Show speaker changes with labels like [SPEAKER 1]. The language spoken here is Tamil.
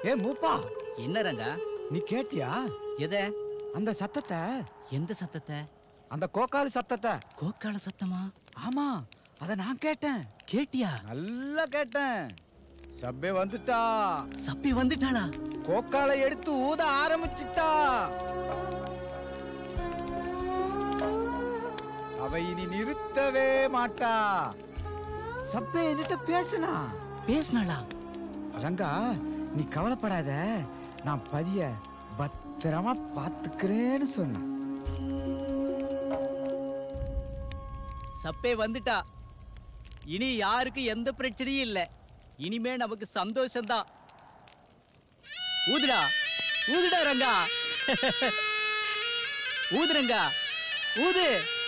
[SPEAKER 1] ஏ மூப்பா
[SPEAKER 2] என்ன ரங்கா
[SPEAKER 1] நீ கேட்டியா
[SPEAKER 2] எத
[SPEAKER 1] அந்த சத்தத்தை
[SPEAKER 2] எந்த சத்தத்தை
[SPEAKER 1] அந்த கோக்காலு சத்தத்தை
[SPEAKER 2] கோக்கால சத்தமா
[SPEAKER 1] ஆமா அத நான் கேட்டேன்
[SPEAKER 2] கேட்டியா
[SPEAKER 1] நல்லா கேட்டேன் சப்பே வந்துட்டா
[SPEAKER 2] சப்பி வந்துட்டாளா
[SPEAKER 1] கோக்காலை எடுத்து ஊத ஆரம்பிச்சிட்டா அவ இனி நிறுத்தவே மாட்டா சப்பே என்கிட்ட பேசலாம்
[SPEAKER 2] பேசினாளா
[SPEAKER 1] ரங்கா நீ கவலைப்படாத நான் பதிய பத்திரமா பாத்துக்கிறேன்னு சொன்னேன்
[SPEAKER 2] சப்பே வந்துட்டா இனி யாருக்கு எந்த பிரச்சனையும் இல்ல இனிமே நமக்கு சந்தோஷம்தான் ஊதுடா ஊதுடா ரங்கா ஊது ரங்கா ஊது